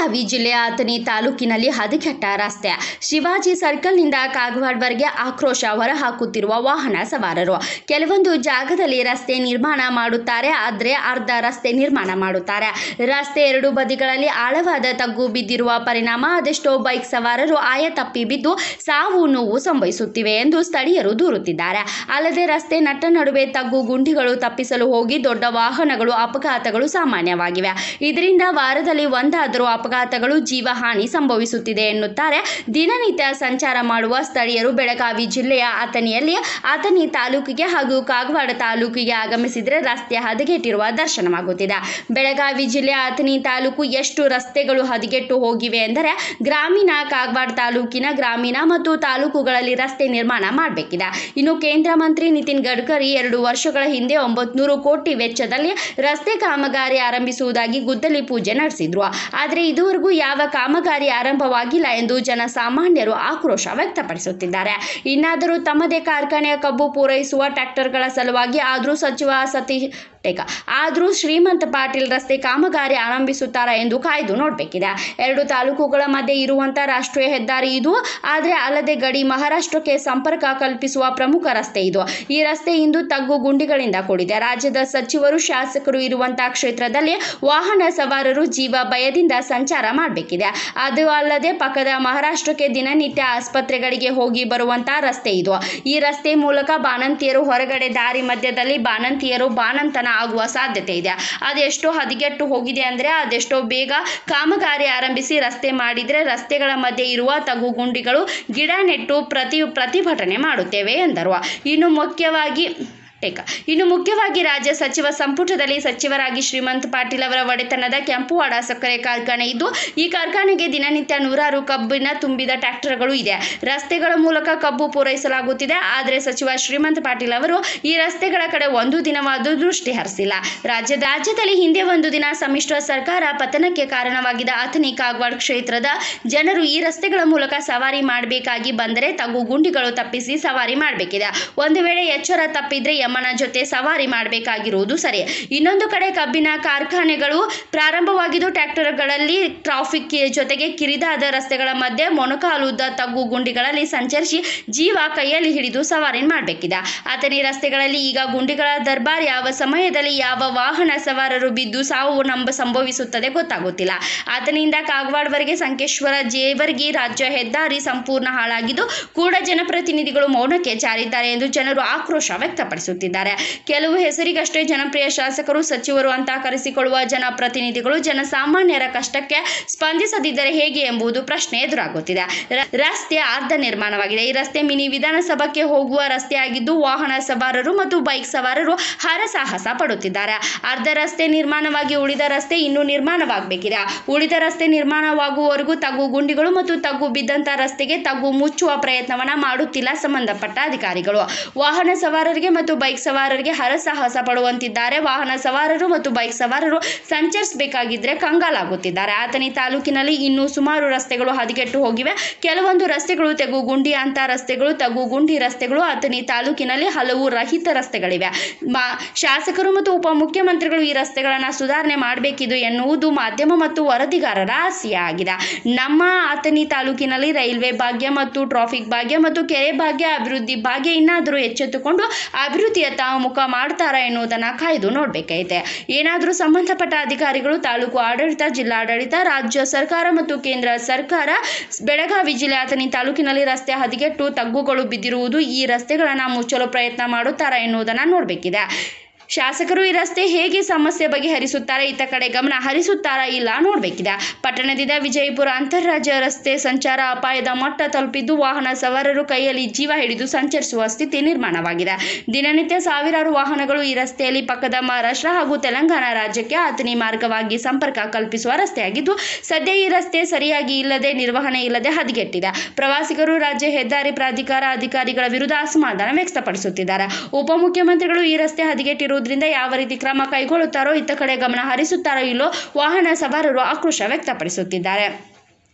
ಬೆಳಗಾವಿ ಜಿಲ್ಲೆಯ ಅಥಣಿ ತಾಲೂಕಿನಲ್ಲಿ ಹದಗೆಟ್ಟ ರಸ್ತೆ ಶಿವಾಜಿ ಸರ್ಕಲ್ನಿಂದ ಕಾಗವಾಡ್ವರೆಗೆ ಆಕ್ರೋಶ ಹೊರಹಾಕುತ್ತಿರುವ ವಾಹನ ಸವಾರರು ಕೆಲವೊಂದು ಜಾಗದಲ್ಲಿ ರಸ್ತೆ ನಿರ್ಮಾಣ ಮಾಡುತ್ತಾರೆ ಆದರೆ ಅರ್ಧ ರಸ್ತೆ ನಿರ್ಮಾಣ ಮಾಡುತ್ತಾರೆ ರಸ್ತೆ ಎರಡು ಬದಿಗಳಲ್ಲಿ ಆಳವಾದ ತಗ್ಗು ಬಿದ್ದಿರುವ ಪರಿಣಾಮ ಅದೆಷ್ಟೋ ಬೈಕ್ ಸವಾರರು ಆಯ ತಪ್ಪಿ ಬಿದ್ದು ಸಾವು ನೋವು ಸಂಭವಿಸುತ್ತಿವೆ ಎಂದು ಸ್ಥಳೀಯರು ದೂರುತ್ತಿದ್ದಾರೆ ಅಲ್ಲದೆ ರಸ್ತೆ ನಟ್ಟ ನಡುವೆ ತಗ್ಗು ಗುಂಡಿಗಳು ತಪ್ಪಿಸಲು ಹೋಗಿ ದೊಡ್ಡ ವಾಹನಗಳು ಅಪಘಾತಗಳು ಸಾಮಾನ್ಯವಾಗಿವೆ ಇದರಿಂದ ವಾರದಲ್ಲಿ ಒಂದಾದರೂ ಅಪಘಾತಗಳು ಜೀವಹಾನಿ ಸಂಭವಿಸುತ್ತಿದೆ ಎನ್ನುತ್ತಾರೆ ದಿನನಿತ್ಯ ಸಂಚಾರ ಮಾಡುವ ಸ್ಥಳೀಯರು ಬೆಳಗಾವಿ ಜಿಲ್ಲೆಯ ಅಥಣಿಯಲ್ಲಿ ಅಥಣಿ ತಾಲೂಕಿಗೆ ಹಾಗೂ ಕಾಗವಾಡ ತಾಲೂಕಿಗೆ ಆಗಮಿಸಿದರೆ ರಸ್ತೆ ಹದಗೆಟ್ಟಿರುವ ದರ್ಶನವಾಗುತ್ತಿದೆ ಬೆಳಗಾವಿ ಜಿಲ್ಲೆಯ ಅಥಣಿ ತಾಲೂಕು ಎಷ್ಟು ರಸ್ತೆಗಳು ಹದಗೆಟ್ಟು ಹೋಗಿವೆ ಎಂದರೆ ಗ್ರಾಮೀಣ ಕಾಗವಾಡ ತಾಲೂಕಿನ ಗ್ರಾಮೀಣ ಮತ್ತು ತಾಲೂಕುಗಳಲ್ಲಿ ರಸ್ತೆ ನಿರ್ಮಾಣ ಮಾಡಬೇಕಿದೆ ಇನ್ನು ಕೇಂದ್ರ ಮಂತ್ರಿ ನಿತಿನ್ ಗಡ್ಕರಿ ಎರಡು ವರ್ಷಗಳ ಹಿಂದೆ ಒಂಬತ್ನೂರು ಕೋಟಿ ವೆಚ್ಚದಲ್ಲಿ ರಸ್ತೆ ಕಾಮಗಾರಿ ಆರಂಭಿಸುವುದಾಗಿ ಗುದ್ದಲಿ ಪೂಜೆ ನಡೆಸಿದ್ರು ಆದರೆ ಇದುವರೆಗೂ ಯಾವ ಕಾಮಗಾರಿ ಆರಂಭವಾಗಿಲ್ಲ ಎಂದು ಜನಸಾಮಾನ್ಯರು ಆಕ್ರೋಶ ವ್ಯಕ್ತಪಡಿಸುತ್ತಿದ್ದಾರೆ ಇನ್ನಾದರೂ ತಮ್ಮದೇ ಕಾರ್ಖಾನೆಯ ಕಬ್ಬು ಪೂರೈಸುವ ಟ್ರ್ಯಾಕ್ಟರ್ಗಳ ಸಲುವಾಗಿ ಆದರೂ ಸಚಿವ ಸತೀಶ್ ಟೇಕ ಆದರೂ ಶ್ರೀಮಂತ ಪಾಟೀಲ್ ರಸ್ತೆ ಕಾಮಗಾರಿ ಆರಂಭಿಸುತ್ತಾರಾ ಎಂದು ಕಾಯ್ದು ನೋಡಬೇಕಿದೆ ಎರಡು ತಾಲೂಕುಗಳ ಮಧ್ಯೆ ಇರುವಂಥ ರಾಷ್ಟ್ರೀಯ ಹೆದ್ದಾರಿ ಇದು ಆದರೆ ಅಲ್ಲದೆ ಗಡಿ ಮಹಾರಾಷ್ಟ್ರಕ್ಕೆ ಸಂಪರ್ಕ ಕಲ್ಪಿಸುವ ಪ್ರಮುಖ ರಸ್ತೆ ಇದು ಈ ರಸ್ತೆ ಇಂದು ತಗ್ಗು ಗುಂಡಿಗಳಿಂದ ಕೂಡಿದೆ ರಾಜ್ಯದ ಸಚಿವರು ಶಾಸಕರು ಇರುವಂತಹ ಕ್ಷೇತ್ರದಲ್ಲಿ ವಾಹನ ಸವಾರರು ಜೀವ ಭಯದಿಂದ ಸಂಚಾರ ಮಾಡಬೇಕಿದೆ ಅದು ಅಲ್ಲದೆ ಪಕ್ಕದ ಮಹಾರಾಷ್ಟ್ರಕ್ಕೆ ದಿನನಿತ್ಯ ಆಸ್ಪತ್ರೆಗಳಿಗೆ ಹೋಗಿ ಬರುವಂತಹ ರಸ್ತೆ ಇದು ಈ ರಸ್ತೆ ಮೂಲಕ ಬಾಣಂತಿಯರು ಹೊರಗಡೆ ದಾರಿ ಮಧ್ಯದಲ್ಲಿ ಬಾಣಂತಿಯರು ಬಾಣಂತನ ಆಗುವ ಸಾಧ್ಯತೆ ಇದೆ ಅದೆಷ್ಟೋ ಹದಗೆಟ್ಟು ಹೋಗಿದೆ ಅಂದರೆ ಅದೆಷ್ಟೋ ಬೇಗ ಕಾಮಗಾರಿ ಆರಂಭಿಸಿ ರಸ್ತೆ ಮಾಡಿದರೆ ರಸ್ತೆಗಳ ಮಧ್ಯೆ ಇರುವ ತಗ್ಗು ಗುಂಡಿಗಳು ಗಿಡ ನೆಟ್ಟು ಪ್ರತಿ ಪ್ರತಿಭಟನೆ ಮಾಡುತ್ತೇವೆ ಎಂದರು ಇನ್ನು ಮುಖ್ಯವಾಗಿ ಟೇಕ ಇನ್ನು ಮುಖ್ಯವಾಗಿ ರಾಜ್ಯ ಸಚಿವ ಸಂಪುಟದಲ್ಲಿ ಸಚಿವರಾಗಿ ಶ್ರೀಮಂತ್ ಪಾಟೀಲ್ ಅವರ ಒಡೆತನದ ಕೆಂಪುವಾಡ ಸಕ್ಕರೆ ಕಾರ್ಖಾನೆ ಇದ್ದು ಈ ಕಾರ್ಖಾನೆಗೆ ದಿನನಿತ್ಯ ನೂರಾರು ಕಬ್ಬಿನ ತುಂಬಿದ ಟ್ರ್ಯಾಕ್ಟರ್ಗಳು ಇದೆ ರಸ್ತೆಗಳ ಮೂಲಕ ಕಬ್ಬು ಪೂರೈಸಲಾಗುತ್ತಿದೆ ಆದರೆ ಸಚಿವ ಶ್ರೀಮಂತ್ ಪಾಟೀಲ್ ಅವರು ಈ ರಸ್ತೆಗಳ ಕಡೆ ಒಂದು ದಿನವಾದರೂ ದೃಷ್ಟಿ ಹರಿಸಿಲ್ಲ ರಾಜ್ಯ ರಾಜ್ಯದಲ್ಲಿ ಹಿಂದೆ ಒಂದು ದಿನ ಸಮ್ಮಿಶ್ರ ಸರ್ಕಾರ ಪತನಕ್ಕೆ ಕಾರಣವಾಗಿದ್ದ ಅಥಣಿ ಕಾಗವಾಡ ಕ್ಷೇತ್ರದ ಜನರು ಈ ರಸ್ತೆಗಳ ಮೂಲಕ ಸವಾರಿ ಮಾಡಬೇಕಾಗಿ ಬಂದರೆ ತಗ್ಗು ಗುಂಡಿಗಳು ತಪ್ಪಿಸಿ ಸವಾರಿ ಮಾಡಬೇಕಿದೆ ಒಂದು ವೇಳೆ ಎಚ್ಚರ ತಪ್ಪಿದ್ರೆ ಯಮನ ಜೊತೆ ಸವಾರಿ ಮಾಡಬೇಕಾಗಿರುವುದು ಸರಿ ಇನ್ನೊಂದು ಕಡೆ ಕಬ್ಬಿನ ಕಾರ್ಖಾನೆಗಳು ಪ್ರಾರಂಭವಾಗಿದ್ದು ಟ್ರ್ಯಾಕ್ಟರ್ಗಳಲ್ಲಿ ಟ್ರಾಫಿಕ್ ಜೊತೆಗೆ ಕಿರಿದಾದ ರಸ್ತೆಗಳ ಮಧ್ಯೆ ಮೊಣಕಾಲುದ್ದ ತಗ್ಗು ಗುಂಡಿಗಳಲ್ಲಿ ಸಂಚರಿಸಿ ಜೀವ ಕೈಯಲ್ಲಿ ಹಿಡಿದು ಸವಾರಿ ಮಾಡಬೇಕಿದೆ ಅಥಣಿ ರಸ್ತೆಗಳಲ್ಲಿ ಈಗ ಗುಂಡಿಗಳ ದರ್ಬಾರ್ ಯಾವ ಸಮಯದಲ್ಲಿ ಯಾವ ವಾಹನ ಸವಾರರು ಬಿದ್ದು ಸಾವು ನಂಬ ಸಂಭವಿಸುತ್ತದೆ ಗೊತ್ತಾಗುತ್ತಿಲ್ಲ ಆತನಿಂದ ಕಾಗವಾಡವರೆಗೆ ಸಂಕೇಶ್ವರ ಜೇವರ್ಗಿ ರಾಜ್ಯ ಹೆದ್ದಾರಿ ಸಂಪೂರ್ಣ ಹಾಳಾಗಿದ್ದು ಕೂಡ ಜನಪ್ರತಿನಿಧಿಗಳು ಮೌನಕ್ಕೆ ಜಾರಿದ್ದಾರೆ ಎಂದು ಜನರು ಆಕ್ರೋಶ ವ್ಯಕ್ತಪಡಿಸುತ್ತಿದ್ದಾರೆ ಕೆಲವು ಹೆಸರಿಗಷ್ಟೇ ಜನಪ್ರಿಯ ಶಾಸಕರು ಸಚಿವರು ಅಂತ ಕರೆಸಿಕೊಳ್ಳುವ ಜನಪ್ರತಿನಿಧಿಗಳು ಜನಸಾಮಾನ್ಯರ ಕಷ್ಟಕ್ಕೆ ಸ್ಪಂದಿಸದಿದ್ದರೆ ಹೇಗೆ ಎಂಬುದು ಪ್ರಶ್ನೆ ಎದುರಾಗುತ್ತಿದೆ ರ- ರಸ್ತೆ ಅರ್ಧ ನಿರ್ಮಾಣವಾಗಿದೆ ಈ ರಸ್ತೆ ಮಿನಿ ವಿಧಾನಸಭಕ್ಕೆ ಹೋಗುವ ರಸ್ತೆಯಾಗಿದ್ದು ವಾಹನ ಸವಾರರು ಮತ್ತು ಬೈಕ್ ಸವಾರರು ಹರಸಾಹಸ ಪಡುತ್ತಿದ್ದಾರೆ ಅರ್ಧ ರಸ್ತೆ ನಿರ್ಮಾಣವಾಗಿ ಉಳಿದ ರಸ್ತೆ ಇನ್ನೂ ನಿರ್ಮಾಣವಾಗಬೇಕಿದೆ ಉಳಿದ ರಸ್ತೆ ನಿರ್ಮಾಣವಾಗುವವರೆಗೂ ತಗ್ಗು ಗುಂಡಿಗಳು ಮತ್ತು ತಗ್ಗು ಬಿದ್ದಂತ ರಸ್ತೆಗೆ ತಗ್ಗು ಮುಚ್ಚುವ ಪ್ರಯತ್ನವನ್ನ ಮಾಡುತ್ತಿಲ್ಲ ಸಂಬಂಧಪಟ್ಟ ಅಧಿಕಾರಿಗಳು ವಾಹನ ಸವಾರರಿಗೆ ಮತ್ತು ಬೈಕ್ ಸವಾರರಿಗೆ ಹರಸಾಹಸ ಪಡುವಂತಿದ್ದಾರೆ ವಾಹನ ಸವಾರರು ಮತ್ತು ಬೈಕ್ ಸವಾರರು ಸಂಚರಿಸಬೇಕಾಗಿದ್ರೆ ಕಂಗಾಲಾಗುತ್ತಿದ್ದಾರೆ ಆತನಿ ತಾಲೂಕಿನಲ್ಲಿ ಇನ್ನೂ ಸುಮಾರು ರಸ್ತೆಗಳು ಹದಗೆಟ್ಟು ಹೋಗಿವೆ ಕೆಲವೊಂದು ರಸ್ತೆಗಳು ತೆಗು ಗುಂಡಿ ಅಂತ ರಸ್ತೆಗಳು ತಗ್ಗು ಗುಂಡಿ ರಸ್ತೆಗಳು ಅಥಣಿ ತಾಲೂಕಿನಲ್ಲಿ ಹಲವು ರಹಿತ ರಸ್ತೆಗಳಿವೆ ಮಾ ಶಾಸಕರು ಮತ್ತು ಉಪಮುಖ್ಯಮಂತ್ರಿಗಳು ಈ ರಸ್ತೆಗಳನ್ನು ಸುಧಾರಣೆ ಮಾಡಬೇಕಿದು ಎನ್ನುವುದು ಮಾಧ್ಯಮ ಮತ್ತು ವರದಿಗಾರರ ಆಸೆ ಆಗಿದೆ ನಮ್ಮ ಅಥಣಿ ತಾಲೂಕಿನಲ್ಲಿ ರೈಲ್ವೆ ಭಾಗ್ಯ ಮತ್ತು ಟ್ರಾಫಿಕ್ ಭಾಗ್ಯ ಮತ್ತು ಕೆರೆ ಭಾಗ್ಯ ಅಭಿವೃದ್ಧಿ ಭಾಗ್ಯ ಇನ್ನಾದರೂ ಎಚ್ಚೆತ್ತುಕೊಂಡು ಅಭಿವೃದ್ಧಿಯತ್ತ ಮುಖ ಮಾಡ್ತಾರಾ ಎನ್ನುವುದನ್ನು ಕಾಯ್ದು ನೋಡಬೇಕೈತೆ ಏನಾದರೂ ಸಂಬಂಧಪಟ್ಟ ಅಧಿಕಾರಿಗಳು ತಾಲೂಕು ಆಡಳಿತ ಜಿಲ್ಲಾಡಳಿತ ರಾಜ್ಯ ಸರ್ಕಾರ ಮತ್ತು ಕೇಂದ್ರ ಸರ್ಕಾರ ಬೆಳಗಾವಿ ಜಿಲ್ಲೆ ಅಥಣಿ ತಾಲೂಕಿನಲ್ಲಿ ರಸ್ತೆ ಹದಗೆಟ್ಟು ತಗ್ಗುಗಳು ಬಿದ್ದಿರುವುದು ಈ ರಸ್ತೆಗಳನ್ನು ಮುಚ್ಚಲು ಪ್ರಯತ್ನ ಮಾಡುತ್ತಾರಾ ಎನ್ನುವುದನ್ನು ನೋಡಬೇಕಿದೆ ಶಾಸಕರು ಈ ರಸ್ತೆ ಹೇಗೆ ಸಮಸ್ಯೆ ಬಗೆಹರಿಸುತ್ತಾರೆ ಇತ್ತ ಕಡೆ ಗಮನ ಹರಿಸುತ್ತಾರಾ ಇಲ್ಲ ನೋಡಬೇಕಿದೆ ಪಟ್ಟಣದಿಂದ ವಿಜಯಪುರ ಅಂತಾರಾಜ್ಯ ರಸ್ತೆ ಸಂಚಾರ ಅಪಾಯದ ಮಟ್ಟ ತಲುಪಿದ್ದು ವಾಹನ ಸವಾರರು ಕೈಯಲ್ಲಿ ಜೀವ ಹಿಡಿದು ಸಂಚರಿಸುವ ಸ್ಥಿತಿ ನಿರ್ಮಾಣವಾಗಿದೆ ದಿನನಿತ್ಯ ಸಾವಿರಾರು ವಾಹನಗಳು ಈ ರಸ್ತೆಯಲ್ಲಿ ಪಕ್ಕದ ಮಹಾರಾಷ್ಟ್ರ ಹಾಗೂ ತೆಲಂಗಾಣ ರಾಜ್ಯಕ್ಕೆ ಅಥಣಿ ಮಾರ್ಗವಾಗಿ ಸಂಪರ್ಕ ಕಲ್ಪಿಸುವ ರಸ್ತೆಯಾಗಿದ್ದು ಸದ್ಯ ಈ ರಸ್ತೆ ಸರಿಯಾಗಿ ಇಲ್ಲದೆ ನಿರ್ವಹಣೆ ಇಲ್ಲದೆ ಹದಗೆಟ್ಟಿದೆ ಪ್ರವಾಸಿಗರು ರಾಜ್ಯ ಹೆದ್ದಾರಿ ಪ್ರಾಧಿಕಾರ ಅಧಿಕಾರಿಗಳ ವಿರುದ್ಧ ಅಸಮಾಧಾನ ವ್ಯಕ್ತಪಡಿಸುತ್ತಿದ್ದಾರೆ ಉಪಮುಖ್ಯಮಂತ್ರಿಗಳು ಈ ರಸ್ತೆ ಹದಗೆಟ್ಟಿರುವುದರಿಂದ ಯಾವ ರೀತಿ ಕ್ರಮ ಕೈಗೊಳ್ಳುತ್ತಾರೋ ಇತ್ತ ಕಡೆ ಗಮನ ಹರಿಸುತ್ತಾರೋ ಇಲ್ಲೋ ವಾಹನ ಸವಾರರು ಆಕ್ರೋಶ ವ್ಯಕ್ತಪಡಿಸುತ್ತಿದ್ದಾರೆ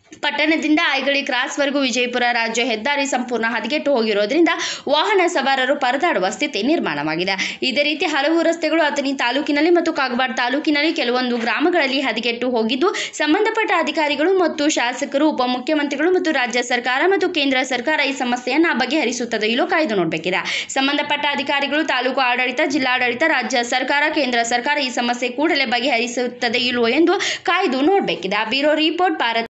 ಪಟ್ಟಣದಿಂದ ಐಗಳಿ ಕ್ರಾಸ್ವರೆಗೂ ವಿಜಯಪುರ ರಾಜ್ಯ ಹೆದ್ದಾರಿ ಸಂಪೂರ್ಣ ಹದಗೆಟ್ಟು ಹೋಗಿರೋದ್ರಿಂದ ವಾಹನ ಸವಾರರು ಪರದಾಡುವ ಸ್ಥಿತಿ ನಿರ್ಮಾಣವಾಗಿದೆ ಇದೇ ರೀತಿ ಹಲವು ರಸ್ತೆಗಳು ಅಥಣಿ ತಾಲೂಕಿನಲ್ಲಿ ಮತ್ತು ಕಾಗವಾಡ ತಾಲೂಕಿನಲ್ಲಿ ಕೆಲವೊಂದು ಗ್ರಾಮಗಳಲ್ಲಿ ಹದಗೆಟ್ಟು ಹೋಗಿದ್ದು ಸಂಬಂಧಪಟ್ಟ ಅಧಿಕಾರಿಗಳು ಮತ್ತು ಶಾಸಕರು ಉಪಮುಖ್ಯಮಂತ್ರಿಗಳು ಮತ್ತು ರಾಜ್ಯ ಸರ್ಕಾರ ಮತ್ತು ಕೇಂದ್ರ ಸರ್ಕಾರ ಈ ಸಮಸ್ಯೆಯನ್ನು ಬಗೆಹರಿಸುತ್ತದೆ ಇಲ್ಲೋ ಕಾಯ್ದು ನೋಡಬೇಕಿದೆ ಸಂಬಂಧಪಟ್ಟ ಅಧಿಕಾರಿಗಳು ತಾಲೂಕು ಆಡಳಿತ ಜಿಲ್ಲಾಡಳಿತ ರಾಜ್ಯ ಸರ್ಕಾರ ಕೇಂದ್ರ ಸರ್ಕಾರ ಈ ಸಮಸ್ಯೆ ಕೂಡಲೇ ಬಗೆಹರಿಸುತ್ತದೆ ಇಲ್ವೋ ಎಂದು ಕಾಯ್ದು ನೋಡಬೇಕಿದೆ ಬ್ಯೂರೋ ರಿಪೋರ್ಟ್ ಭಾರತ್